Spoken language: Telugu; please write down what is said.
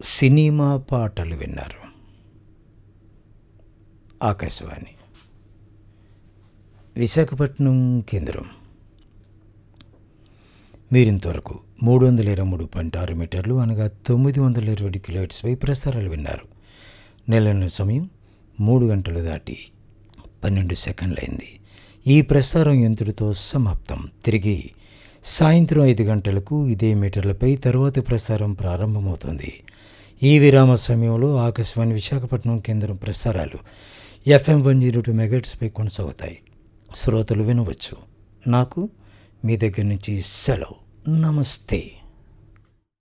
సినిమా పాటలు విన్నారు ఆకాశవాణి విశాఖపట్నం కేంద్రం మీరింతవరకు మూడు వందల ఇరవై మూడు పాయింట్ ఆరు మీటర్లు అనగా తొమ్మిది వందల ఇరవై కిలోహెట్స్పై ప్రసారాలు విన్నారు నెలల సమయం మూడు గంటలు దాటి పన్నెండు సెకండ్లైంది ఈ ప్రసారం ఇంతటితో సమాప్తం తిరిగి సాయంత్రం ఐదు గంటలకు ఇదే మీటర్లపై తరువాతి ప్రసారం ప్రారంభమవుతుంది ఈ విరామ సమయంలో ఆకాశవాణి విశాఖపట్నం కేంద్రం ప్రసారాలు ఎఫ్ఎం వన్ జీరో టూ మెగాట్స్పై కొనసాగుతాయి శ్రోతలు వినవచ్చు నాకు మీ దగ్గర నుంచి సెలవు నమస్తే